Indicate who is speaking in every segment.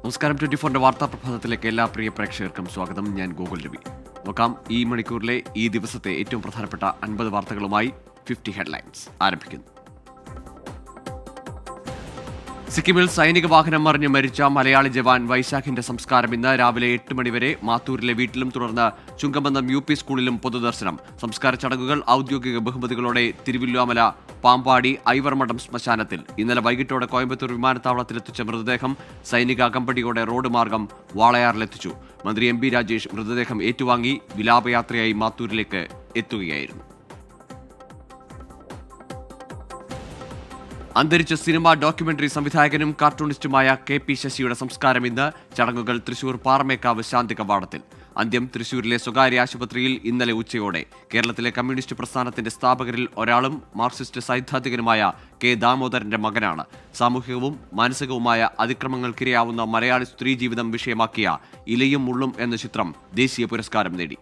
Speaker 1: നമസ്കാരം ട്വന്റി ഫോറിന്റെ വാർത്താ പ്രഭാതത്തിലേക്ക് എല്ലാ പ്രിയ പ്രേക്ഷകർക്കും സ്വാഗതം ഞാൻ ഗോകുൽ രവി നോക്കാം ഈ മണിക്കൂറിലെ ഈ ദിവസത്തെ ഏറ്റവും പ്രധാനപ്പെട്ട അൻപത് വാർത്തകളുമായി ഫിഫ്റ്റി ഹെഡ്ലൈൻസ് ആരംഭിക്കുന്നു സിക്കിമിൽ സൈനിക വാഹനം മറിഞ്ഞ് മരിച്ച മലയാളി ജവാൻ വൈശാഖിന്റെ സംസ്കാരം ഇന്ന് രാവിലെ എട്ട് മണിവരെ മാത്തൂരിലെ വീട്ടിലും തുടർന്ന് ചുങ്കമ്പന്തം യു പി സ്കൂളിലും പൊതുദർശനം സംസ്കാര ചടങ്ങുകൾ ഔദ്യോഗിക ബഹുമതികളോടെ തിരുവില്ലുവാമല പാമ്പാടി ഐവർമഠം ശ്മശാനത്തിൽ ഇന്നലെ വൈകിട്ടോടെ കോയമ്പത്തൂർ വിമാനത്താവളത്തിലെത്തിച്ച മൃതദേഹം സൈനിക അകമ്പടിയോടെ റോഡ് മാർഗം വാളയാറിലെത്തിച്ചു മന്ത്രി എം ബി രാജേഷ് മൃതദേഹം ഏറ്റുവാങ്ങി വിലാപയാത്രയായി മാത്തൂരിലേക്ക് എത്തുകയായിരുന്നു അന്തരിച്ച സിനിമ ഡോക്യുമെന്ററി സംവിധായകനും കാർട്ടൂണിസ്റ്റുമായ കെ പി ശശിയുടെ സംസ്കാരം ഇന്ന് ചടങ്ങുകൾ തൃശൂർ പാറമേക്കാവ് ശാന്തി കവാടത്തിൽ അന്ത്യം തൃശൂരിലെ സ്വകാര്യ ആശുപത്രിയിൽ ഇന്നലെ ഉച്ചയോടെ കേരളത്തിലെ കമ്മ്യൂണിസ്റ്റ് പ്രസ്ഥാനത്തിന്റെ സ്ഥാപകരിൽ ഒരാളും മാർക്സിസ്റ്റ് സൈദ്ധാന്തികനുമായ കെ ദാമോദരന്റെ മകനാണ് സാമൂഹികവും മാനസികവുമായ അതിക്രമങ്ങൾക്കിരയാവുന്ന മലയാളി സ്ത്രീ ജീവിതം വിഷയമാക്കിയ ഇലയും മുള്ളും എന്ന ചിത്രം ദേശീയ പുരസ്കാരം നേടി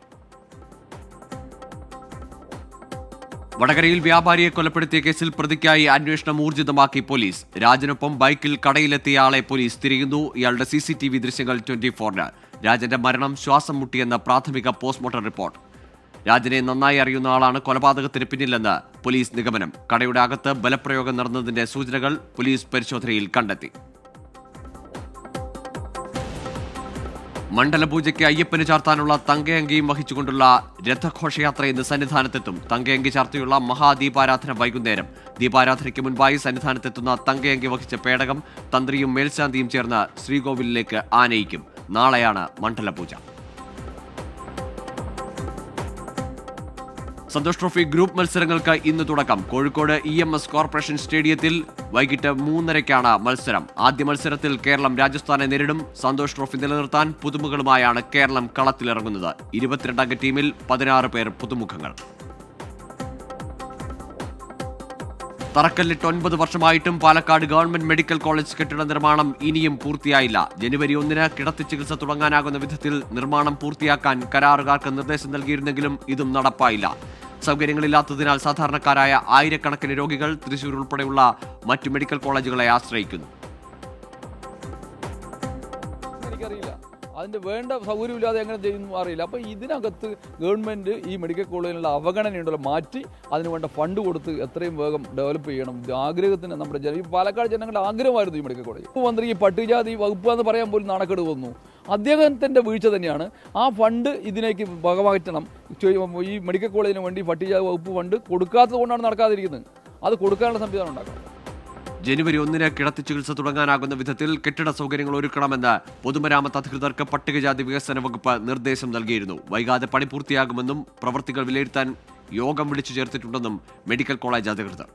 Speaker 1: വടകരയിൽ വ്യാപാരിയെ കൊലപ്പെടുത്തിയ കേസിൽ പ്രതിക്കായി അന്വേഷണം ഊർജിതമാക്കി പോലീസ് രാജനൊപ്പം ബൈക്കിൽ കടയിലെത്തിയ ആളെ പോലീസ് തിരിയുന്നു ഇയാളുടെ സി സി ടി വി ദൃശ്യങ്ങൾ ട്വന്റി ഫോറിന് രാജന്റെ മരണം ശ്വാസം മുട്ടിയെന്ന പ്രാഥമിക പോസ്റ്റ്മോർട്ടം റിപ്പോർട്ട് രാജനെ നന്നായി അറിയുന്ന ആളാണ് കൊലപാതകത്തിന് പിന്നിലെന്ന് പോലീസ് നിഗമനം കടയുടെ അകത്ത് ബലപ്രയോഗം നടന്നതിന്റെ സൂചനകൾ പോലീസ് പരിശോധനയിൽ കണ്ടെത്തി മണ്ഡലപൂജയ്ക്ക് അയ്യപ്പന് ചാർത്താനുള്ള തങ്കയങ്കിയും വഹിച്ചുകൊണ്ടുള്ള രഥഘോഷയാത്ര ഇന്ന് സന്നിധാനത്തെത്തും തങ്കയങ്കി ചാർത്തിയുള്ള മഹാദീപാരാധന വൈകുന്നേരം ദീപാരാധനയ്ക്ക് മുൻപായി സന്നിധാനത്തെത്തുന്ന തങ്കയങ്കി വഹിച്ച പേടകം തന്ത്രിയും മേൽശാന്തിയും ചേർന്ന് ശ്രീകോവിലിലേക്ക് ആനയിക്കും നാളെയാണ് മണ്ഡലപൂജ സന്തോഷ് ട്രോഫി ഗ്രൂപ്പ് മത്സരങ്ങൾക്ക് ഇന്ന് തുടക്കം Kozhikode E M S corporation സ്റ്റേഡിയത്തിൽ വൈകിട്ട് മൂന്നരയ്ക്കാണ് മത്സരം ആദ്യ മത്സരത്തിൽ കേരളം രാജസ്ഥാനെ നേരിടും സന്തോഷ് ട്രോഫി നിലനിർത്താൻ പുതുമുഖങ്ങളുമായാണ് കേരളം കളത്തിലിറങ്ങുന്നത് ഇരുപത്തിരണ്ടംഗ ടീമിൽ പതിനാറ് പേർ പുതുമുഖങ്ങൾ തറക്കല്ലിട്ട് ഒൻപത് വർഷമായിട്ടും പാലക്കാട് ഗവൺമെന്റ് മെഡിക്കൽ കോളേജ് കെട്ടിട നിർമ്മാണം ഇനിയും പൂർത്തിയായില്ല ജനുവരി ഒന്നിന് കിടത്തി ചികിത്സ തുടങ്ങാനാകുന്ന വിധത്തിൽ നിർമ്മാണം പൂർത്തിയാക്കാൻ കരാറുകാർക്ക് നിർദ്ദേശം നൽകിയിരുന്നെങ്കിലും ഇതും നടപ്പായില്ല സൗകര്യങ്ങളില്ലാത്തതിനാൽ സാധാരണക്കാരായ ആയിരക്കണക്കിന് രോഗികൾ തൃശൂർ ഉൾപ്പെടെയുള്ള മറ്റു മെഡിക്കൽ കോളേജുകളെ ആശ്രയിക്കുന്നു
Speaker 2: എനിക്കറിയില്ല അതിൻ്റെ വേണ്ട സൗകര്യമില്ലാതെ എങ്ങനെ ചെയ്യുന്നു അറിയില്ല അപ്പോൾ ഇതിനകത്ത് ഗവൺമെൻറ് ഈ മെഡിക്കൽ കോളേജിലുള്ള അവഗണനയുണ്ടല്ലോ മാറ്റി അതിന് വേണ്ട ഫണ്ട് കൊടുത്ത് എത്രയും വേഗം ഡെവലപ്പ് ചെയ്യണം ഇത് ആഗ്രഹത്തിന് നമ്മുടെ ജന ഈ പാലക്കാട് ജനങ്ങളുടെ ആഗ്രഹമായിരുന്നു ഈ മെഡിക്കൽ കോളേജ് ഇപ്പോൾ മന്ത്രി ഈ പട്ടികജാതി വകുപ്പ് എന്ന് പറയാൻ പോലും നാണക്കേട് വന്നു അദ്ദേഹത്തിൻ്റെ വീഴ്ച തന്നെയാണ് ആ ഫണ്ട് ഇതിലേക്ക് വകമാറ്റണം ഈ മെഡിക്കൽ കോളേജിന് വേണ്ടി പട്ടികജാതി വകുപ്പ് ഫണ്ട് കൊടുക്കാത്തത് കൊണ്ടാണ് നടക്കാതിരിക്കുന്നത് അത് കൊടുക്കാനുള്ള സംവിധാനം ഉണ്ടാക്കണം
Speaker 1: ജനുവരി ഒന്നിന് കിടത്തി ചികിത്സ തുടങ്ങാനാകുന്ന വിധത്തിൽ കെട്ടിട സൗകര്യങ്ങൾ ഒരുക്കണമെന്ന് പൊതുമരാമത്ത് അധികൃതർക്ക് പട്ടികജാതി വികസന വകുപ്പ് നിർദ്ദേശം നൽകിയിരുന്നു വൈകാതെ പണി പൂർത്തിയാകുമെന്നും പ്രവൃത്തികൾ വിലയിരുത്താൻ യോഗം വിളിച്ചു ചേർത്തിട്ടുണ്ടെന്നും മെഡിക്കൽ കോളേജ് അധികൃതർ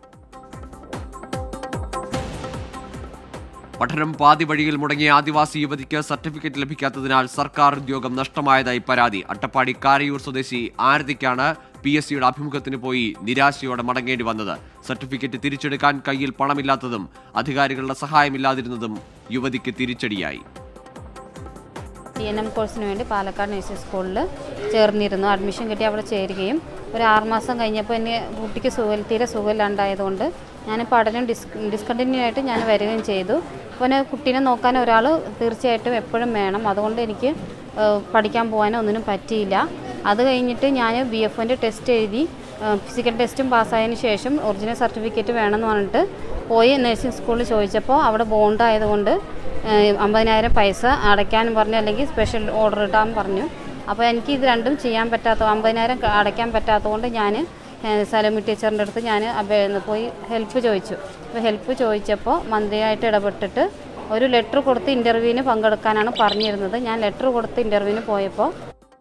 Speaker 1: പഠനം പാതി വഴിയിൽ മുടങ്ങിയ ആദിവാസി യുവതിക്ക് സർട്ടിഫിക്കറ്റ് ലഭിക്കാത്തതിനാൽ സർക്കാർ ഉദ്യോഗം നഷ്ടമായതായി പരാതി അട്ടപ്പാടി കാരയൂർ സ്വദേശി ആരതിക്കാണ് പി എസ് സിയുടെ അഭിമുഖത്തിന് പോയി നിരാശയോടെ മടങ്ങേണ്ടി വന്നത് സർട്ടിഫിക്കറ്റ് തിരിച്ചെടുക്കാൻ കയ്യിൽ പണമില്ലാത്തതും അധികാരികളുടെ സഹായമില്ലാതിരുന്നതും യുവതിക്ക് തിരിച്ചടിയായി
Speaker 3: ടി എൻ എം കോഴ്സിന് വേണ്ടി പാലക്കാട് നഴ്സിംഗ് സ്കൂളിൽ ചേർന്നിരുന്നു അഡ്മിഷൻ കിട്ടി അവിടെ ചേരുകയും ഒരു ആറുമാസം കഴിഞ്ഞപ്പോൾ എന്നെ കുട്ടിക്ക് സുഖം തീരെ സുഖമില്ലാണ്ടായതുകൊണ്ട് ഞാൻ പഠനം ഡിസ് ഡിസ്കണ്ടിന്യൂ ആയിട്ട് ഞാൻ വരികയും ചെയ്തു അപ്പോൾ കുട്ടീനെ നോക്കാൻ ഒരാൾ തീർച്ചയായിട്ടും എപ്പോഴും വേണം അതുകൊണ്ട് എനിക്ക് ഏഹ്, പഠിക്കാൻ പോകാനോ ഒന്നിനും പറ്റിയില്ല അത് കഴിഞ്ഞിട്ട് ഞാൻ ബി എഫ് ഒൻ്റെ ടെസ്റ്റ് എഴുതി ഫിസിക്കൽ ടെസ്റ്റും പാസ്സായതിനു ശേഷം ഒറിജിനൽ സർട്ടിഫിക്കറ്റ് വേണമെന്ന് പറഞ്ഞിട്ട് പോയി നഴ്സിംഗ് സ്കൂളിൽ ചോദിച്ചപ്പോൾ അവിടെ ബോണ്ട് ആയതുകൊണ്ട് ഏഹ് അമ്പതിനായിരം പൈസ അടയ്ക്കാനും പറഞ്ഞു അല്ലെങ്കിൽ സ്പെഷ്യൽ ഓർഡർ ഇടാൻ പറഞ്ഞു അപ്പോൾ എനിക്ക് ഇത് രണ്ടും ചെയ്യാൻ പറ്റാത്ത അമ്പതിനായിരം ക- അടയ്ക്കാൻ പറ്റാത്തതുകൊണ്ട് ഞാൻ സലോമി ടീച്ചറിൻ്റെ അടുത്ത് ഞാൻ അപേ- പോയി ഹെൽപ്പ് ചോദിച്ചു അപ്പോൾ ഹെൽപ്പ് ചോദിച്ചപ്പോൾ മന്ത്രിയായിട്ട് ഇടപെട്ടിട്ട് ഒരു ലെറ്റർ കൊടുത്ത് ഇൻ്റർവ്യൂവിന് പങ്കെടുക്കാനാണ് പറഞ്ഞിരുന്നത് ഞാൻ ലെറ്റർ കൊടുത്ത് ഇൻ്റർവ്യൂവിന് പോയപ്പോൾ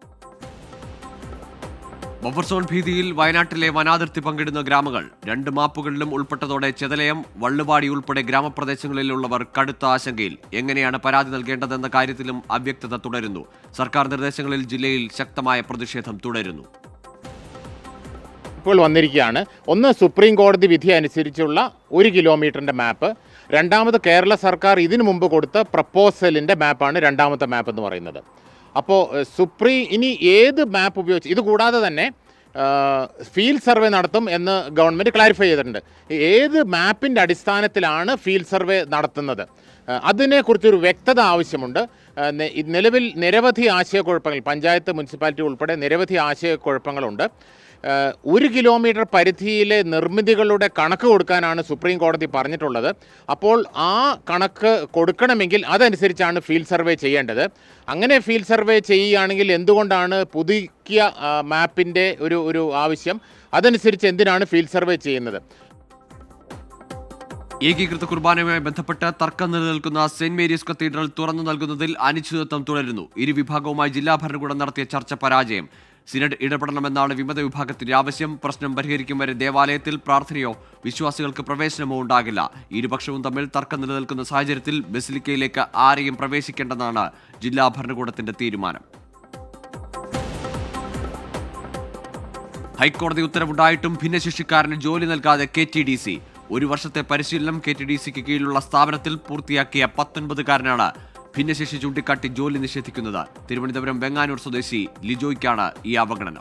Speaker 1: ബഫർ സോൺ ഭീതിയിൽ വയനാട്ടിലെ വനാതിർത്തി പങ്കിടുന്ന ഗ്രാമങ്ങൾ രണ്ട് മാപ്പുകളിലും ഉൾപ്പെട്ടതോടെ ചെതലയം വള്ളുവാടി ഉൾപ്പെടെ ഗ്രാമപ്രദേശങ്ങളിലുള്ളവർ കടുത്ത ആശങ്കയിൽ എങ്ങനെയാണ് പരാതി നൽകേണ്ടതെന്ന കാര്യത്തിലും അവ്യക്തത തുടരുന്നു സർക്കാർ നിർദ്ദേശങ്ങളിൽ ജില്ലയിൽ ശക്തമായ പ്രതിഷേധം തുടരുന്നു
Speaker 4: ഇപ്പോൾ വന്നിരിക്കുകയാണ് ഒന്ന് സുപ്രീം കോടതി വിധി അനുസരിച്ചുള്ള ഒരു കിലോമീറ്ററിൻ്റെ മാപ്പ് രണ്ടാമത് കേരള സർക്കാർ ഇതിനു മുമ്പ് കൊടുത്ത പ്രപ്പോസലിൻ്റെ മാപ്പാണ് രണ്ടാമത്തെ മാപ്പ് എന്ന് പറയുന്നത് അപ്പോൾ ഏഹ്, സുപ്രീം ഇനി ഏത് മാപ്പ് ഉപയോഗിച്ച് ഇത് കൂടാതെ തന്നെ ഫീൽഡ് സർവേ നടത്തും എന്ന് ഗവൺമെൻറ് ക്ലാരിഫൈ ചെയ്തിട്ടുണ്ട് ഏത് മാപ്പിൻ്റെ അടിസ്ഥാനത്തിലാണ് ഫീൽഡ് സർവേ നടത്തുന്നത് ആ, അതിനെക്കുറിച്ചൊരു വ്യക്തത ആവശ്യമുണ്ട് ആ, നെ- ഈ നിലവിൽ നിരവധി ആശയക്കുഴപ്പങ്ങൾ പഞ്ചായത്ത് മുനിസിപ്പാലിറ്റി ഉൾപ്പെടെ നിരവധി ആശയക്കുഴപ്പങ്ങളുണ്ട് ആ, ഒരു കിലോമീറ്റർ പരിധിയിലെ നിർമ്മിതികളുടെ കണക്ക് കൊടുക്കാനാണ് സുപ്രീം കോടതി പറഞ്ഞിട്ടുള്ളത് അപ്പോൾ ആ കണക്ക് കൊടുക്കണമെങ്കിൽ അതനുസരിച്ചാണ് ഫീൽഡ് സർവേ ചെയ്യേണ്ടത് അങ്ങനെ ഫീൽഡ് സർവേ ചെയ്യുകയാണെങ്കിൽ എന്തുകൊണ്ടാണ് പുതുക്കിയ ആ, മാപ്പിൻ്റെ ഒരു ഒരു ആവശ്യം അതനുസരിച്ച് എന്തിനാണ് ഫീൽഡ് സർവേ ചെയ്യുന്നത്
Speaker 1: ഏകീകൃത കുർബാനയുമായി ബന്ധപ്പെട്ട് തർക്കം നിലനിൽക്കുന്ന സെന്റ് മേരീസ് കത്തീഡ്രൽ തുറന്നു നൽകുന്നതിൽ അനിശ്ചിതത്വം തുടരുന്നു ഇരു വിഭാഗവുമായി ജില്ലാ ഭരണകൂടം നടത്തിയ ചർച്ച പരാജയം സിനഡ് ഇടപെടണമെന്നാണ് വിമത വിഭാഗത്തിന്റെ ആവശ്യം പ്രശ്നം പരിഹരിക്കും വരെ ദേവാലയത്തിൽ പ്രാർത്ഥനയോ വിശ്വാസികൾക്ക് പ്രവേശനമോ ഉണ്ടാകില്ല ഇരുപക്ഷവും തമ്മിൽ തർക്കം നിലനിൽക്കുന്ന സാഹചര്യത്തിൽ ബസിലിക്കയിലേക്ക് ആരെയും പ്രവേശിക്കേണ്ടെന്നാണ് ജില്ലാ ഭരണകൂടത്തിന്റെ തീരുമാനം ഹൈക്കോടതി ഉത്തരവുണ്ടായിട്ടും ഭിന്നശേഷിക്കാരന് ജോലി നൽകാതെ കെ ടി ഡി സി ഒരു വർഷത്തെ പരിശീലനം കെ ടി ഡി സിക്ക് കീഴിലുള്ള സ്ഥാപനത്തിൽ പൂർത്തിയാക്കിയ പത്തൊൻപതുകാരനാണ് ഭിന്നശേഷി ചൂണ്ടിക്കാട്ടി ജോലി നിഷേധിക്കുന്നത് തിരുവനന്തപുരം വെങ്ങാനൂർ സ്വദേശി ലിജോയ്ക്കാണ് ഈ അവഗണന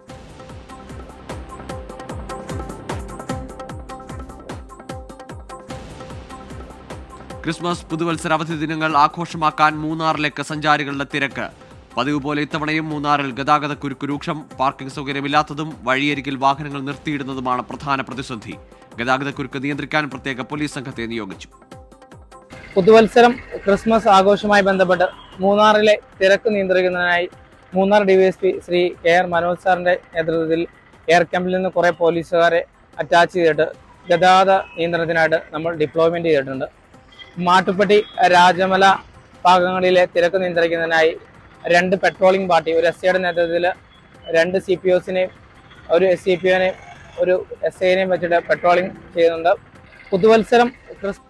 Speaker 1: ക്രിസ്മസ് പുതുവത്സര അവധി ദിനങ്ങൾ ആഘോഷമാക്കാൻ മൂന്നാറിലേക്ക് സഞ്ചാരികളുടെ തിരക്ക് പതിവ് പോലെ ഇത്തവണയും മൂന്നാറിൽ ഗതാഗത കുരുക്ക് രൂക്ഷം പാർക്കിംഗ് സൗകര്യമില്ലാത്തതും വഴിയരികിൽ വാഹനങ്ങൾ നിർത്തിയിടുന്നതുമാണ് പ്രധാന പ്രതിസന്ധി ഗതാഗത കുരുക്ക് നിയന്ത്രിക്കാൻ പ്രത്യേക പോലീസ് സംഘത്തെ നിയോഗിച്ചു
Speaker 5: പുതുവത്സരം ക്രിസ്മസ് ആഘോഷവുമായി ബന്ധപ്പെട്ട് മൂന്നാറിലെ തിരക്ക് നിയന്ത്രിക്കുന്നതിനായി Munnar DYSP Shri K R Manoj സാറിന്റെ നേതൃത്വത്തിൽ എയർ ക്യാമ്പിൽ നിന്ന് കുറേ പോലീസുകാരെ അറ്റാച്ച് ചെയ്തിട്ട് ഗതാഗത നിയന്ത്രണത്തിനായിട്ട് നമ്മൾ ഡിപ്ലോയ്മെന്റ് ചെയ്തിട്ടുണ്ട് മാട്ടുപ്പെട്ടി രാജമല ഭാഗങ്ങളിലെ തിരക്ക് നിയന്ത്രിക്കുന്നതിനായി രണ്ട് പെട്രോളിംഗ് പാർട്ടി ഒരു എസ് ഐയുടെ നേതൃത്വത്തിൽ രണ്ട് സി പി ഒസിനെയും ഒരു എസ് സി പി ഒനെയും ഒരു എസ് ഐനെയും വെച്ചിട്ട് പെട്രോളിംഗ് ചെയ്യുന്നുണ്ട് പുതുവത്സരം ക്രിസ്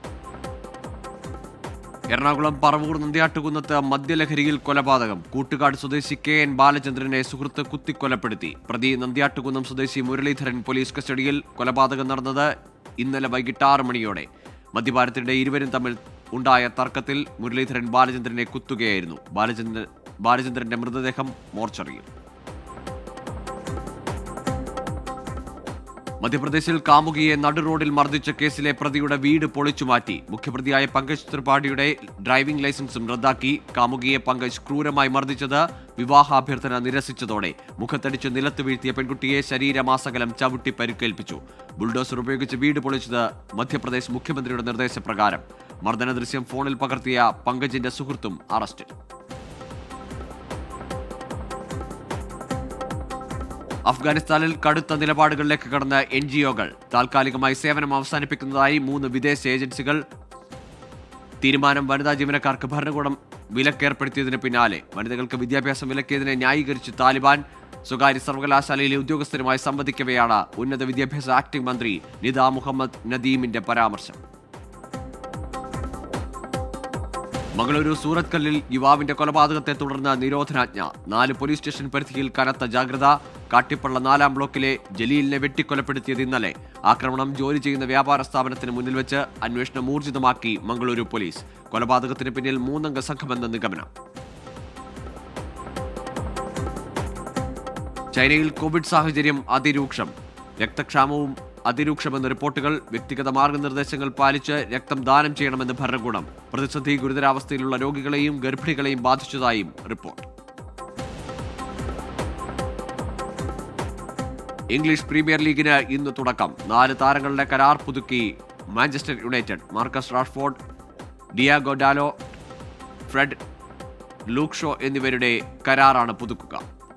Speaker 1: എറണാകുളം പറവൂർ നന്ദിയാട്ടുകുന്നത്ത് മദ്യലഹരിയിൽ കൊലപാതകം കൂട്ടുകാട് സ്വദേശി കെ എൻ ബാലചന്ദ്രനെ സുഹൃത്ത് കുത്തിക്കൊലപ്പെടുത്തി പ്രതി നന്ദിയാട്ടുകുന്നം സ്വദേശി മുരളീധരൻ പോലീസ് കസ്റ്റഡിയിൽ കൊലപാതകം നടന്നത് ഇന്നലെ വൈകിട്ട് ആറ് മണിയോടെ മദ്യപാനത്തിനിടെ ഇരുവരും തമ്മിൽ ഉണ്ടായ തർക്കത്തിൽ മുരളീധരൻ ബാലചന്ദ്രനെ കുത്തുകയായിരുന്നു ബാലചന്ദ്രൻ ബാലചന്ദ്രന്റെ മൃതദേഹം മോർച്ചറിയിൽ മധ്യപ്രദേശിൽ കാമുകിയെ നടുറോഡിൽ മർദ്ദിച്ച കേസിലെ പ്രതിയുടെ വീട് പൊളിച്ചുമാറ്റി മുഖ്യപ്രതിയായ പങ്കജ് ത്രിപാഠിയുടെ ഡ്രൈവിംഗ് ലൈസൻസും റദ്ദാക്കി കാമുകിയെ പങ്കജ് ക്രൂരമായി മർദ്ദിച്ചത് വിവാഹാഭ്യർത്ഥന നിരസിച്ചതോടെ മുഖത്തടിച്ച് നിലത്ത് വീഴ്ത്തിയ പെൺകുട്ടിയെ ശരീരമാസകലം ചവിട്ടി പരിക്കേൽപ്പിച്ചു ബുൾഡോസർ ഉപയോഗിച്ച് വീട് പൊളിച്ചത് മധ്യപ്രദേശ് മുഖ്യമന്ത്രിയുടെ നിർദ്ദേശപ്രകാരം മർദ്ദന ദൃശ്യം ഫോണിൽ പകർത്തിയ പങ്കജിന്റെ സുഹൃത്തും അറസ്റ്റിൽ അഫ്ഗാനിസ്ഥാനിൽ കടുത്ത നിലപാടുകളിലേക്ക് കടന്ന എൻ ജി ഒകൾ താൽക്കാലികമായി സേവനം അവസാനിപ്പിക്കുന്നതായി മൂന്ന് വിദേശ ഏജൻസികൾ തീരുമാനം വനിതാ ജീവനക്കാർക്ക് ഭരണകൂടം വിലക്കേർപ്പെടുത്തിയതിന് പിന്നാലെ വനിതകൾക്ക് വിദ്യാഭ്യാസം വിലക്കിയതിനെ ന്യായീകരിച്ച് താലിബാൻ സ്വകാര്യ സർവകലാശാലയിലെ ഉദ്യോഗസ്ഥരുമായി സംവദിക്കവെയാണ് ഉന്നത വിദ്യാഭ്യാസ ആക്ടിംഗ് മന്ത്രി നിദാ മുഹമ്മദ് നദീമിന്റെ പരാമർശം മംഗളൂരു സൂറത്കല്ലിൽ യുവാവിന്റെ കൊലപാതകത്തെ തുടർന്ന് നിരോധനാജ്ഞ നാല് പോലീസ് സ്റ്റേഷൻ പരിധിയിൽ കനത്ത ജാഗ്രത കാട്ടിപ്പള്ള നാലാം ബ്ലോക്കിലെ ജലീലിനെ വെട്ടിക്കൊലപ്പെടുത്തിയത് ഇന്നലെ ആക്രമണം ജോലി ചെയ്യുന്ന വ്യാപാര സ്ഥാപനത്തിന് മുന്നിൽ വെച്ച് അന്വേഷണം ഊർജിതമാക്കി മംഗളൂരു പോലീസ് കൊലപാതകത്തിന് പിന്നിൽ മൂന്നംഗ സംഘമെന്ന നിഗമനം ചൈനയിൽ കോവിഡ് സാഹചര്യം അതിരൂക്ഷം രക്തക്ഷാമവും അതിരൂക്ഷമെന്ന റിപ്പോർട്ടുകൾ വ്യക്തിഗത മാർഗനിർദ്ദേശങ്ങൾ പാലിച്ച് രക്തം ദാനം ചെയ്യണമെന്ന് ഭരണകൂടം പ്രതിസന്ധി ഗുരുതരാവസ്ഥയിലുള്ള രോഗികളെയും ഗർഭിണികളെയും ബാധിച്ചതായും റിപ്പോർട്ട് ഇംഗ്ലീഷ് പ്രീമിയർ ലീഗിന് ഇന്ന് തുടക്കം നാല് താരങ്ങളുടെ കരാർ പുതുക്കി Manchester United Marcus Rashford Diogo Dalot Fred Luke Shaw എന്നിവരുടെ കരാറാണ് പുതുക്കുക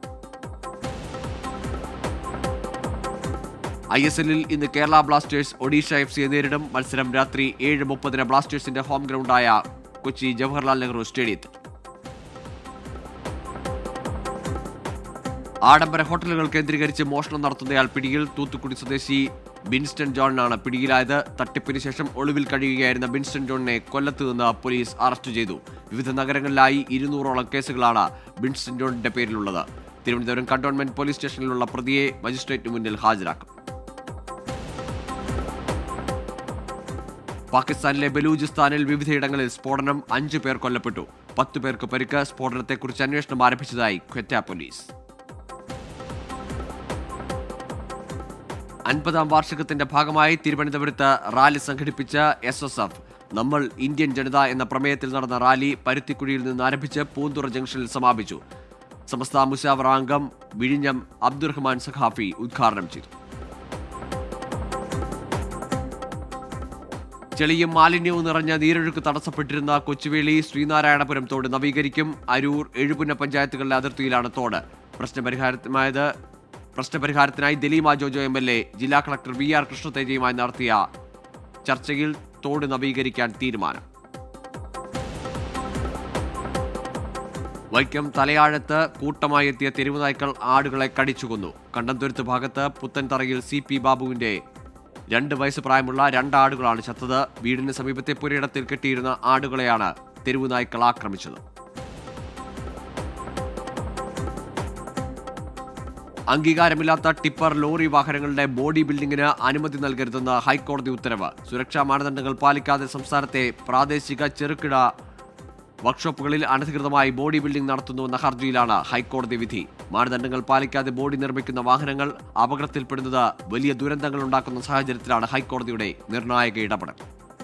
Speaker 1: ഐ എസ് എല്ലിൽ ഇന്ന് കേരള ബ്ലാസ്റ്റേഴ്സ് ഒഡീഷ എഫ് സിയെ നേരിടും മത്സരം രാത്രി ഏഴ് മുപ്പതിന് ബ്ലാസ്റ്റേഴ്സിന്റെ ഹോം ഗ്രൗണ്ടായ കൊച്ചി ജവഹർലാൽ നെഹ്റു സ്റ്റേഡിയത്തിൽ ആഡംബര ഹോട്ടലുകൾ കേന്ദ്രീകരിച്ച് മോഷണം നടത്തുന്നയാൾ പിടിയിൽ തൂത്തുക്കുടി സ്വദേശി ബിൻസ്റ്റൺ ജോണിനാണ് പിടിയിലായത് തട്ടിപ്പിന് ശേഷം ഒളിവിൽ കഴിയുകയായിരുന്ന ബിൻസ്റ്റൺ ജോണിനെ കൊല്ലത്ത് നിന്ന് പോലീസ് അറസ്റ്റ് ചെയ്തു വിവിധ നഗരങ്ങളിലായി ഇരുന്നൂറോളം കേസുകളാണ് ബിൻസ്റ്റൺ ജോണിന്റെ പേരിലുള്ളത് തിരുവനന്തപുരം കണ്ടോൺമെന്റ് പോലീസ് സ്റ്റേഷനിലുള്ള പ്രതിയെ മജിസ്ട്രേറ്റിന് മുന്നിൽ ഹാജരാക്കും പാകിസ്ഥാനിലെ ബലൂചിസ്ഥാനിൽ വിവിധയിടങ്ങളിൽ സ്ഫോടനം അഞ്ചു പേർ കൊല്ലപ്പെട്ടു പത്തു പേർക്ക് പരിക്ക് സ്ഫോടനത്തെക്കുറിച്ച് അന്വേഷണം ആരംഭിച്ചതായി ഖ്വറ്റ പോലീസ് അൻപതാം വാർഷികത്തിന്റെ ഭാഗമായി തിരുവനന്തപുരത്ത് റാലി സംഘടിപ്പിച്ച എസ് എസ് എഫ് നമ്മൾ ഇന്ത്യൻ ജനത എന്ന പ്രമേയത്തിൽ നടന്ന റാലി പരുത്തിക്കുഴിയിൽ നിന്ന് ആരംഭിച്ച് പൂന്തുറ ജംഗ്ഷനിൽ സമാപിച്ചു സമസ്ത മുഷാവറ അംഗം വിഴിഞ്ഞം അബ്ദുറഹ്മാൻ സഖാഫി ഉദ്ഘാടനം ചെയ്തു ചെളിയും മാലിന്യവും നിറഞ്ഞ നീരൊഴുക്ക് തടസ്സപ്പെട്ടിരുന്ന കൊച്ചുവേളി ശ്രീനാരായണപുരം തോട് നവീകരിക്കും അരൂർ എഴുപുന്ന പഞ്ചായത്തുകളുടെ അതിർത്തിയിലാണ് തോട് പ്രശ്നപരിഹാരമായത് പ്രശ്നപരിഹാരത്തിനായി Daleema Jojo M L A ജില്ലാ കളക്ടർ വി ആർ കൃഷ്ണതേജയുമായി നടത്തിയ ചർച്ചയിൽ തോട് നവീകരിക്കാൻ തീരുമാനം വൈക്കം തലയാഴത്ത് കൂട്ടമായി എത്തിയ തെരുവുനായ്ക്കൾ ആടുകളെ കടിച്ചുകൊന്നു കണ്ടംതുരുത്ത് ഭാഗത്ത് പുത്തൻതറയിൽ സി പി ബാബുവിന്റെ രണ്ട് വയസ്സ് പ്രായമുള്ള രണ്ട് ആടുകളാണ് ചത്തത് വീടിന് സമീപത്തെ പുരയിടത്തിൽ കെട്ടിയിരുന്ന ആടുകളെയാണ് തെരുവുനായ്ക്കൾ ആക്രമിച്ചത് അംഗീകാരമില്ലാത്ത ടിപ്പർ ലോറി വാഹനങ്ങളുടെ ബോഡി ബിൽഡിംഗിന് അനുമതി നൽകരുതെന്ന് ഹൈക്കോടതി ഉത്തരവ് സുരക്ഷാ മാനദണ്ഡങ്ങൾ പാലിക്കാതെ സംസ്ഥാനത്തെ പ്രാദേശിക ചെറുകിട വർക്ക്ഷോപ്പുകളിൽ അനധികൃതമായി ബോഡി ബിൽഡിംഗ് നടത്തുന്നുവെന്ന ഹർജിയിലാണ് ഹൈക്കോടതി വിധി മാനദണ്ഡങ്ങൾ പാലിക്കാതെ ബോഡി നിർമ്മിക്കുന്ന വാഹനങ്ങൾ അപകടത്തിൽപ്പെടുന്നത് വലിയ ദുരന്തങ്ങൾ ഉണ്ടാക്കുന്ന സാഹചര്യത്തിലാണ് ഹൈക്കോടതിയുടെ നിർണായക ഇടപെടൽ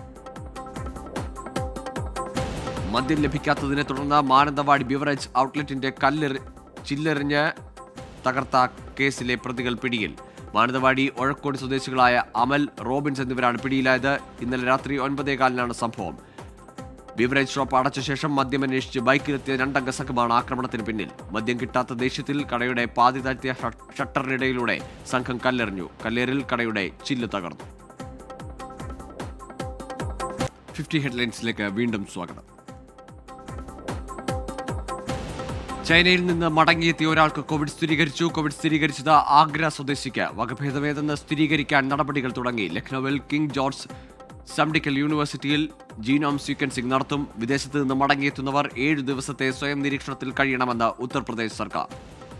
Speaker 1: മദ്യം ലഭിക്കാത്തതിനെ തുടർന്ന് മാനന്തവാടി ബിവറേജ് ഔട്ട്ലെറ്റിന്റെ കല്ലെറി ചില്ലെറിഞ്ഞ് തകർത്ത കേസിലെ പ്രതികൾ പിടിയിൽ മാനന്തവാടി ഒഴക്കോട് സ്വദേശികളായ അമൽ റോബിൻസ് എന്നിവരാണ് പിടിയിലായത് ഇന്നലെ രാത്രി ഒൻപതേകാലിനാണ് സംഭവം ബിവറേജ് ഷോപ്പ് അടച്ച ശേഷം മദ്യം അന്വേഷിച്ച് ബൈക്കിലെത്തിയ രണ്ടംഗ സംഘമാണ് ആക്രമണത്തിന് പിന്നിൽ മദ്യം കിട്ടാത്ത ദേഷ്യത്തിൽ കടയുടെ പാതി താഴ്ത്തിയ ഷ- ഷട്ടറിനിടയിലൂടെ സംഘം കല്ലെറിഞ്ഞു കല്ലേറിൽ കടയുടെ ചില്ല് തകർന്നു ഫിഫ്റ്റി ഹെഡ്ലൈൻസിലേക്ക് വീണ്ടും സ്വാഗതം ചൈനയിൽ നിന്ന് മടങ്ങിയെത്തിയ ഒരാൾക്ക് കോവിഡ് സ്ഥിരീകരിച്ചു കോവിഡ് സ്ഥിരീകരിച്ചത് ആഗ്ര സ്വദേശിക്ക് വകഭേദമേതെന്ന് സ്ഥിരീകരിക്കാൻ നടപടികൾ തുടങ്ങി ലക്നൌവിൽ കിങ് ജോർജ് സംഡിക്കൽ യൂണിവേഴ്സിറ്റിയിൽ ജീനോം സീക്വൻസിംഗ് നടത്തും വിദേശത്ത് നിന്ന് മടങ്ങിയെത്തുന്നവർ ഏഴ് ദിവസത്തെ സ്വയം നിരീക്ഷണത്തിൽ കഴിയണമെന്ന് ഉത്തർപ്രദേശ് സർക്കാർ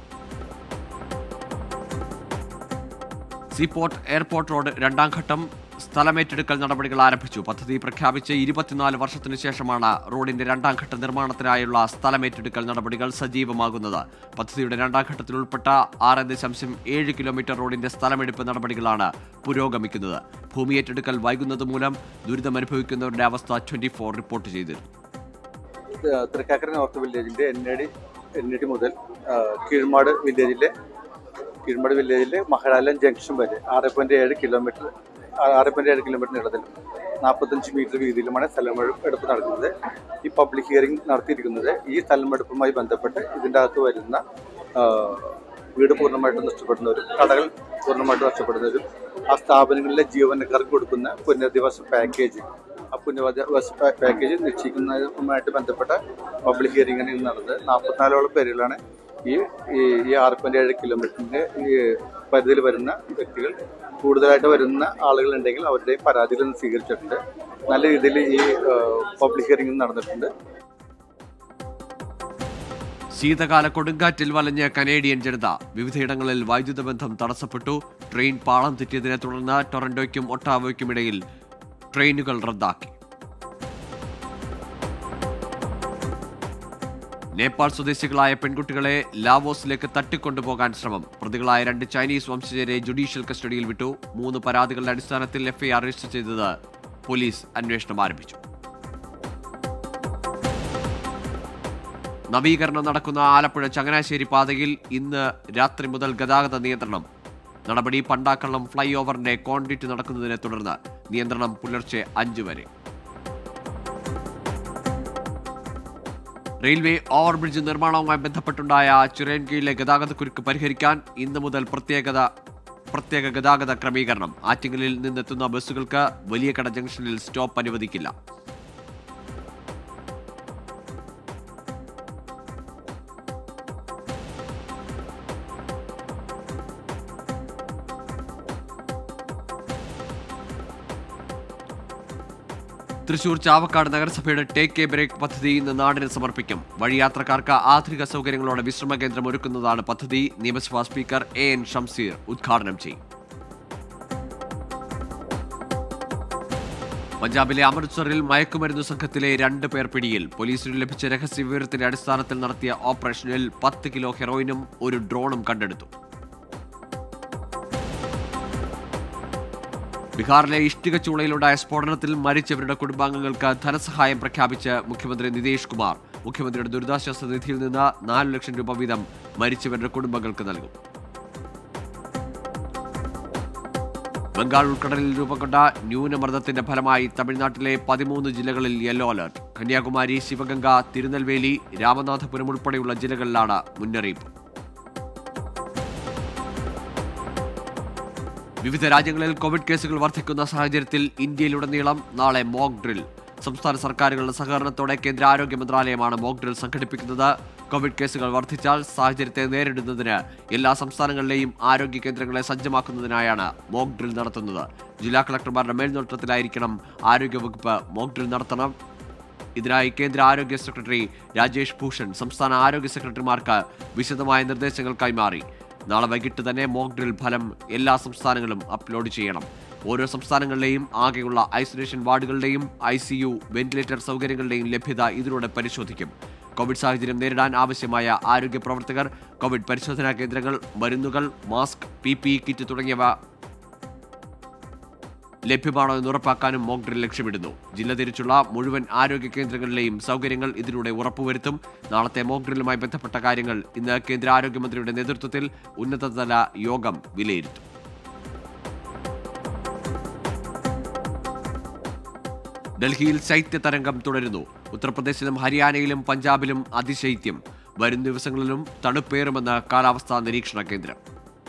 Speaker 1: സീപോർട്ട് എയർപോർട്ട് റോഡ് രണ്ടാം ഘട്ടം സ്ഥലമേറ്റെടുക്കൽ നടപടികൾ ആരംഭിച്ചു പദ്ധതി പ്രഖ്യാപിച്ച് ഇരുപത്തിനാല് വർഷത്തിനു ശേഷമാണ് റോഡിന്റെ രണ്ടാം ഘട്ട നിർമ്മാണത്തിനായുള്ള സ്ഥലമേറ്റെടുക്കൽ നടപടികൾ സജീവമാകുന്നത് പദ്ധതിയുടെ രണ്ടാം ഘട്ടത്തിൽ ഉൾപ്പെട്ട ആറ് ദശാംശം ഏഴ് കിലോമീറ്റർ റോഡിന്റെ സ്ഥലമെടുപ്പ് നടപടികളാണ് പുരോഗമിക്കുന്നത് ഭൂമി ഏറ്റെടുക്കൽ വൈകുന്നത് മൂലം ദുരിതമനുഭവിക്കുന്നവരുടെ അവസ്ഥ ട്വന്റി ഫോർ റിപ്പോർട്ട് ചെയ്തിരുന്നു
Speaker 6: തൃക്കാക്കര നോർത്ത് വില്ലേജിന്റെ N A D N A D മുതൽ ആ, കീഴ്മാട് വില്ലേജിലെ കീഴ്മാട് വില്ലേജിലെ മഹരാലൻ ജംഗ്ഷൻ വരെ ആറ് പോയിന്റ് ഏഴ് കിലോമീറ്റർ ആറ് പോയിന്റ് ഏഴ് കിലോമീറ്റർ നീളത്തിൽ നാൽപ്പത്തഞ്ച് മീറ്റർ വീതിയിലുമാണ് സ്ഥലമെടുപ്പ് നടക്കുന്നത് ഈ പബ്ലിക് ഹിയറിംഗ് നടത്തിയിരിക്കുന്നത് ഈ സ്ഥലമെടുപ്പുമായി ബന്ധപ്പെട്ട് ഇതിൻ്റെ അകത്ത് വരുന്ന ആ, വീട് പൂർണ്ണമായിട്ടും നഷ്ടപ്പെടുന്നവരും കടകൾ പൂർണ്ണമായിട്ടും നഷ്ടപ്പെടുന്നവരും ആ സ്ഥാപനങ്ങളിലെ ജീവനക്കാർക്ക് കൊടുക്കുന്ന പുനരധിവാസ പാക്കേജ് ആ പുനരധിവാസ പാ- പാക്കേജ് നിശ്ചയിക്കുന്നതുമായിട്ട് ബന്ധപ്പെട്ട പബ്ലിക് ഹിയറിംഗിന് ഇന്ന് നടന്നത് നാൽപ്പത്തിനാലോളം പേരുകളാണ് ഈ ഈ ഈ ആറ് പോയിന്റ് ഏഴ് കിലോമീറ്ററിന്റെ ഈ പരിധിയിൽ വരുന്ന വ്യക്തികൾ കൂടുതലായിട്ട് വരുന്ന ആളുകളുണ്ടെങ്കിൽ അവരുടെയും പരാതികൾ ഇന്ന് സ്വീകരിച്ചിട്ടുണ്ട് നല്ല രീതിയിൽ ഈ പബ്ലിക് ഹിയറിംഗ് നടന്നിട്ടുണ്ട്
Speaker 1: ശീതകാല കൊടുങ്കാറ്റിൽ വലഞ്ഞ കനേഡിയൻ ജനത വിവിധയിടങ്ങളിൽ വൈദ്യുത ബന്ധം തടസ്സപ്പെട്ടു ട്രെയിൻ പാളം തെറ്റിയതിനെ തുടർന്ന് ടൊറന്റോയ്ക്കും ഒട്ടാവോയ്ക്കും ഇടയിൽ ട്രെയിനുകൾ റദ്ദാക്കി നേപ്പാൾ സ്വദേശികളായ പെൺകുട്ടികളെ ലാവോസിലേക്ക് തട്ടിക്കൊണ്ടുപോകാൻ ശ്രമം പ്രതികളായ രണ്ട് ചൈനീസ് വംശജരെ ജുഡീഷ്യൽ കസ്റ്റഡിയിൽ വിട്ടു മൂന്ന് പരാതികളുടെ അടിസ്ഥാനത്തിൽ എഫ്ഐആർ രജിസ്റ്റർ ചെയ്തത് പോലീസ് അന്വേഷണം ആരംഭിച്ചു നവീകരണം നടക്കുന്ന ആലപ്പുഴ ചങ്ങനാശ്ശേരി പാതയിൽ ഇന്ന് രാത്രി മുതൽ ഗതാഗത നിയന്ത്രണം നടപടി പണ്ടാക്കള്ളം ഫ്ലൈ ഓവറിന്റെ കോൺക്രീറ്റ് നടക്കുന്നതിനെ തുടർന്ന് നിയന്ത്രണം പുലർച്ചെ അഞ്ച് വരെ റെയിൽവേ ഓവർബ്രിഡ്ജ് നിർമ്മാണവുമായി ബന്ധപ്പെട്ടുണ്ടായ ചിറയൻകീഴിലെ ഗതാഗതക്കുരുക്ക് പരിഹരിക്കാൻ ഇന്ന് മുതൽ പ്രത്യേകത പ്രത്യേക ഗതാഗത ക്രമീകരണം ആറ്റിങ്ങലിൽ നിന്നെത്തുന്ന ബസ്സുകൾക്ക് വലിയകട ജംഗ്ഷനിൽ സ്റ്റോപ്പ് അനുവദിക്കില്ല തൃശൂർ ചാവക്കാട് നഗരസഭയുടെ ടേക്ക് എ ബ്രേക്ക് പദ്ധതി ഇന്ന് നാടിന് സമർപ്പിക്കും വഴിയാത്രക്കാർക്ക് ആധുനിക സൗകര്യങ്ങളോടെ വിശ്രമ കേന്ദ്രം ഒരുക്കുന്നതാണ് പദ്ധതി നിയമസഭാ സ്പീക്കർ എ എൻ ഷംസീർ ഉദ്ഘാടനം ചെയ്യും പഞ്ചാബിലെ അമൃത്സറിൽ മയക്കുമരുന്ന് സംഘത്തിലെ രണ്ട് പേർ പിടിയിൽ പോലീസിന് ലഭിച്ച രഹസ്യ വിവരത്തിന്റെ അടിസ്ഥാനത്തിൽ നടത്തിയ ഓപ്പറേഷനിൽ പത്ത് കിലോ ഹെറോയിനും ഒരു ഡ്രോണും കണ്ടെടുത്തു ബീഹാറിലെ ഇഷ്ടിക ചൂളയിലുണ്ടായ സ്ഫോടനത്തിൽ മരിച്ചവരുടെ കുടുംബാംഗങ്ങൾക്ക് ധനസഹായം പ്രഖ്യാപിച്ച് മുഖ്യമന്ത്രി നിതീഷ് കുമാർ മുഖ്യമന്ത്രിയുടെ ദുരിതാശ്വാസ നിധിയിൽ നിന്ന് നാല് ലക്ഷം രൂപ വീതം മരിച്ചവരുടെ കുടുംബങ്ങൾക്ക് നൽകും ബംഗാൾ ഉൾക്കടലിൽ രൂപം കൊണ്ട ന്യൂനമർദ്ദത്തിന്റെ ഫലമായി തമിഴ്നാട്ടിലെ പതിമൂന്ന് ജില്ലകളിൽ യെല്ലോ അലർട്ട് കന്യാകുമാരി ശിവഗംഗ തിരുനെൽവേലി രാമനാഥപുരം ഉൾപ്പെടെയുള്ള ജില്ലകളിലാണ് മുന്നറിയിപ്പ് വിവിധ രാജ്യങ്ങളിൽ കോവിഡ് കേസുകൾ വർദ്ധിക്കുന്ന സാഹചര്യത്തിൽ ഇന്ത്യയിലുടനീളം നാളെ മോക്ക് ഡ്രിൽ സംസ്ഥാന സർക്കാരുകളുടെ സഹകരണത്തോടെ കേന്ദ്ര ആരോഗ്യ മന്ത്രാലയമാണ് മോക്ക് ഡ്രിൽ സംഘടിപ്പിക്കുന്നത് കോവിഡ് കേസുകൾ വർദ്ധിച്ചാൽ സാഹചര്യത്തെ നേരിടുന്നതിന് എല്ലാ സംസ്ഥാനങ്ങളിലെയും ആരോഗ്യ കേന്ദ്രങ്ങളെ സജ്ജമാക്കുന്നതിനായാണ് മോക്ക് ഡ്രിൽ നടത്തുന്നത് ജില്ലാ കളക്ടർമാരുടെ മേൽനോട്ടത്തിലായിരിക്കണം ആരോഗ്യവകുപ്പ് മോക്ക് ഡ്രിൽ നടത്തണം ഇതിനായി കേന്ദ്ര ആരോഗ്യ സെക്രട്ടറി രാജേഷ് ഭൂഷൺ സംസ്ഥാന ആരോഗ്യ സെക്രട്ടറിമാർക്ക് വിശദമായ നിർദ്ദേശങ്ങൾ കൈമാറി നാളെ വൈകിട്ട് തന്നെ മോക്ക് ഡ്രിൽ ഫലം എല്ലാ സംസ്ഥാനങ്ങളും അപ്ലോഡ് ചെയ്യണം ഓരോ സംസ്ഥാനങ്ങളിലെയും ആകെയുള്ള ഐസൊലേഷൻ വാർഡുകളുടെയും ഐ സി യു വെന്റിലേറ്റർ സൗകര്യങ്ങളുടെയും ലഭ്യത ഇതിലൂടെ പരിശോധിക്കും കോവിഡ് സാഹചര്യം നേരിടാൻ ആവശ്യമായ ആരോഗ്യ പ്രവർത്തകർ കോവിഡ് പരിശോധനാ കേന്ദ്രങ്ങൾ മരുന്നുകൾ mask P P E kit തുടങ്ങിയവ ലഭ്യമാണോ എന്ന് ഉറപ്പാക്കാനും മോക്ക് ഡ്രിൽ ലക്ഷ്യമിടുന്നു ജില്ല തിരിച്ചുള്ള മുഴുവൻ ആരോഗ്യ കേന്ദ്രങ്ങളിലെയും സൗകര്യങ്ങൾ ഇതിലൂടെ ഉറപ്പുവരുത്തും നാളത്തെ മോക്ക് ഡ്രില്ലുമായി ബന്ധപ്പെട്ട കാര്യങ്ങൾ ഇന്ന് കേന്ദ്ര ആരോഗ്യമന്ത്രിയുടെ നേതൃത്വത്തിൽ ഉന്നതതല യോഗം വിലയിരുത്തും ഡൽഹിയിൽ ശൈത്യ തരംഗം തുടരുന്നു ഉത്തർപ്രദേശിലും ഹരിയാനയിലും പഞ്ചാബിലും അതിശൈത്യം വരും ദിവസങ്ങളിലും തണുപ്പേറുമെന്ന് കാലാവസ്ഥാ നിരീക്ഷണ കേന്ദ്രം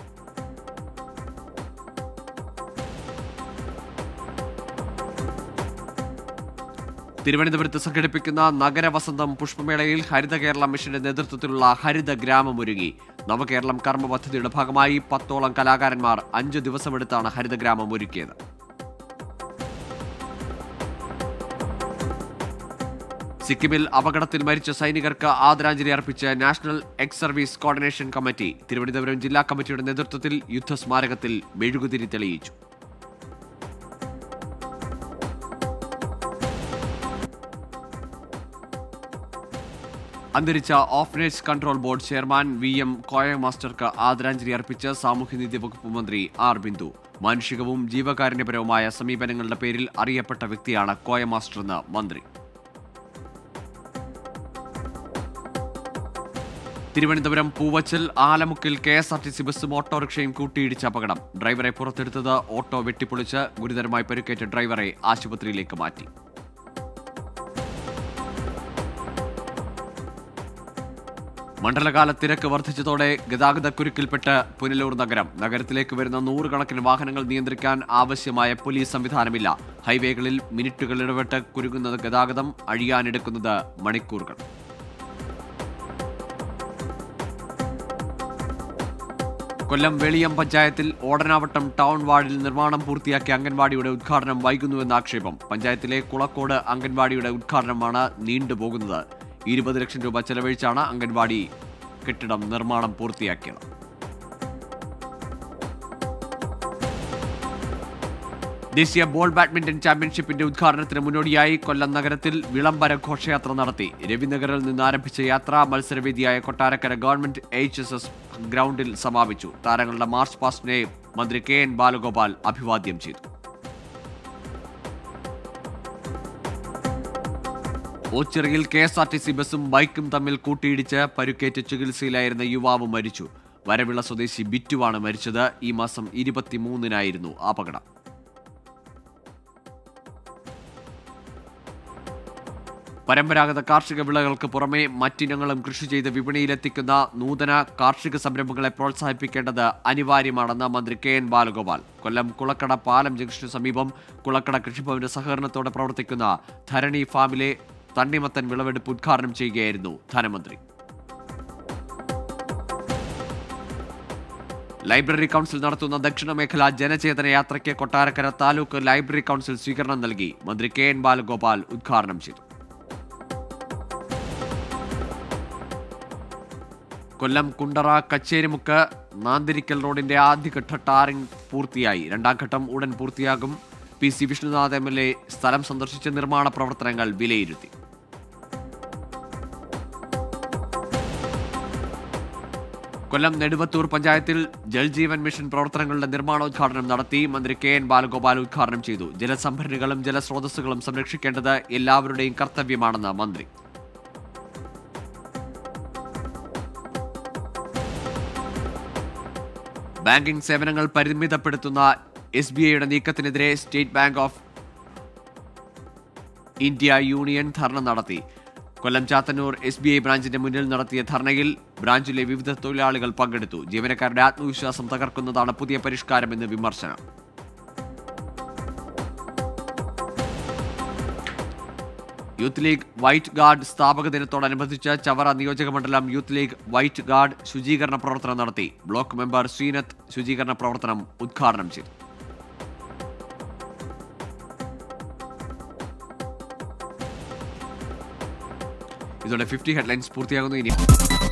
Speaker 1: തിരുവനന്തപുരത്ത് സംഘടിപ്പിക്കുന്ന നഗരവസന്തം പുഷ്പമേളയിൽ ഹരിത കേരള മിഷന്റെ നേതൃത്വത്തിലുള്ള ഹരിത ഗ്രാമം ഒരുങ്ങി നവകേരളം കർമ്മ പദ്ധതിയുടെ ഭാഗമായി പത്തോളം കലാകാരന്മാർ അഞ്ചു ദിവസമെടുത്താണ് ഹരിതഗ്രാമം ഒരുക്കിയത് സിക്കിമിൽ അപകടത്തിൽ മരിച്ച സൈനികർക്ക് ആദരാഞ്ജലി അർപ്പിച്ച് national ex service coordination committee Thiruvananthapuram ജില്ലാ കമ്മിറ്റിയുടെ നേതൃത്വത്തിൽ യുദ്ധസ്മാരകത്തിൽ മെഴുകുതിരി തെളിയിച്ചു അന്തരിച്ച ഓഫ്നേഴ്സ് control board chairman V M Koya മാസ്റ്റർക്ക് ആദരാഞ്ജലി അർപ്പിച്ച് സാമൂഹ്യനീതി വകുപ്പ് മന്ത്രി ആർ ബിന്ദു മാനുഷികവും ജീവകാരുണ്യപരവുമായ സമീപനങ്ങളുടെ പേരിൽ അറിയപ്പെട്ട വ്യക്തിയാണ് കോയ മാസ്റ്റർ എന്ന് മന്ത്രി തിരുവനന്തപുരം പൂവച്ചൽ ആലമുക്കിൽ K S R T C ബസ്സും ഓട്ടോറിക്ഷയും കൂട്ടിയിടിച്ച അപകടം ഡ്രൈവറെ പുറത്തെടുത്തത് ഓട്ടോ വെട്ടിപ്പൊളിച്ച് ഗുരുതരമായി പരിക്കേറ്റ ഡ്രൈവറെ ആശുപത്രിയിലേക്ക് മാറ്റി മണ്ഡലകാല തിരക്ക് വർദ്ധിച്ചതോടെ ഗതാഗതക്കുരുക്കിൽപ്പെട്ട് പുനലൂർ നഗരം നഗരത്തിലേക്ക് വരുന്ന നൂറുകണക്കിന് വാഹനങ്ങൾ നിയന്ത്രിക്കാൻ ആവശ്യമായ പോലീസ് സംവിധാനമില്ല ഹൈവേകളിൽ മിനിറ്റുകൾ ഇടപെട്ട് കുരുങ്ങുന്നത് ഗതാഗതം അഴിയാനെടുക്കുന്നത് മണിക്കൂറുകൾ കൊല്ലം വെളിയം പഞ്ചായത്തിൽ ഓടനാവട്ടം ടൗൺ വാർഡിൽ നിർമ്മാണം പൂർത്തിയാക്കിയ അംഗൻവാടിയുടെ ഉദ്ഘാടനം വൈകുന്നുവെന്ന ആക്ഷേപം പഞ്ചായത്തിലെ കുളക്കോട് അംഗൻവാടിയുടെ ഉദ്ഘാടനമാണ് നീണ്ടുപോകുന്നത് ഇരുപത് ലക്ഷം രൂപ ചെലവഴിച്ചാണ് അംഗൻവാടി കെട്ടിടം നിർമ്മാണം പൂർത്തിയാക്കിയത് ദേശീയ ബോൾ ബാഡ്മിന്റൺ ചാമ്പ്യൻഷിപ്പിന്റെ ഉദ്ഘാടനത്തിന് മുന്നോടിയായി കൊല്ലം നഗരത്തിൽ വിളംബര ഘോഷയാത്ര നടത്തി രവിനഗറിൽ നിന്ന് ആരംഭിച്ച യാത്ര മത്സരവേദിയായ Kottarakkara government H S S ഗ്രൗണ്ടിൽ സമാപിച്ചു താരങ്ങളുടെ മാർച്ച് പാസ്റ്റിനെ മന്ത്രി കെ എൻ ബാലഗോപാൽ അഭിവാദ്യം ചെയ്തു ഓച്ചിറയിൽ K S R T C ബസും ബൈക്കും തമ്മിൽ കൂട്ടിയിടിച്ച് പരുക്കേറ്റ് ചികിത്സയിലായിരുന്ന യുവാവ് മരിച്ചു വരവിള സ്വദേശി ബിറ്റുവാണ് മരിച്ചത് ഈ മാസം ഇരുപത്തിമൂന്നിനായിരുന്നു അപകടം പരമ്പരാഗത കാർഷിക വിളകൾക്ക് പുറമെ മറ്റിനങ്ങളും കൃഷി ചെയ്ത് വിപണിയിലെത്തിക്കുന്ന നൂതന കാർഷിക സംരംഭങ്ങളെ പ്രോത്സാഹിപ്പിക്കേണ്ടത് അനിവാര്യമാണെന്ന് മന്ത്രി കെ എൻ ബാലഗോപാൽ കൊല്ലം കുളക്കട പാലം ജംഗ്ഷന് സമീപം കുളക്കട കൃഷിഭവന്റെ സഹകരണത്തോടെ പ്രവർത്തിക്കുന്ന ധരണി ഫാമിലെ തണ്ണിമത്തൻ വിളവെടുപ്പ് ഉദ്ഘാടനം ചെയ്യുകയായിരുന്നു ധനമന്ത്രി ലൈബ്രറി കൗൺസിൽ നടത്തുന്ന ദക്ഷിണ മേഖല ജനചേതന യാത്രയ്ക്ക് കൊട്ടാരക്കര താലൂക്ക് ലൈബ്രറി കൗൺസിൽ സ്വീകരണം നൽകി മന്ത്രി കെ എൻ ബാലഗോപാൽ ഉദ്ഘാടനം ചെയ്തു കൊല്ലം കുണ്ടറ കച്ചേരിമുക്ക് നാന്തിരിക്കൽ റോഡിന്റെ ആദ്യഘട്ട ടാറിംഗ് പൂർത്തിയായി രണ്ടാം ഘട്ടം ഉടൻ പൂർത്തിയാകും P C Vishnunath M L A സ്ഥലം സന്ദർശിച്ച് നിർമ്മാണ പ്രവർത്തനങ്ങൾ വിലയിരുത്തി കൊല്ലം നെടുവത്തൂർ പഞ്ചായത്തിൽ ജൽജീവൻ മിഷൻ പ്രവർത്തനങ്ങളുടെ നിർമ്മാണോദ്ഘാടനം നടത്തി മന്ത്രി കെ എൻ ബാലഗോപാൽ ഉദ്ഘാടനം ചെയ്തു ജലസംഭരണികളും ജലസ്രോതസ്സുകളും സംരക്ഷിക്കേണ്ടത് എല്ലാവരുടെയും കർത്തവ്യമാണെന്ന് മന്ത്രി ബാങ്കിംഗ് സേവനങ്ങൾ പരിമിതപ്പെടുത്തുന്ന എസ് ബി ഐയുടെ നീക്കത്തിനെതിരെ State Bank of India union dharna നടത്തി Kollam Chathannoor S B I ബ്രാഞ്ചിന്റെ മുന്നിൽ നടത്തിയ ധർണയിൽ ബ്രാഞ്ചിലെ വിവിധ തൊഴിലാളികൾ പങ്കെടുത്തു ജീവനക്കാരുടെ ആത്മവിശ്വാസം തകർക്കുന്നതാണ് പുതിയ പരിഷ്കാരമെന്ന് വിമർശനം യൂത്ത് ലീഗ് വൈറ്റ് ഗാർഡ് സ്ഥാപക ദിനത്തോടനുബന്ധിച്ച് ചവറ നിയോജകമണ്ഡലം യൂത്ത് ലീഗ് വൈറ്റ് ഗാർഡ് ശുചീകരണ പ്രവർത്തനം നടത്തി ബ്ലോക്ക് മെമ്പർ ശ്രീനത്ത് ശുചീകരണ പ്രവർത്തനം ഉദ്ഘാടനം ചെയ്തു ഇതോടെ ഫിഫ്റ്റി ഹെഡ്ലൈൻസ് പൂർത്തിയാകുന്നു ഇനി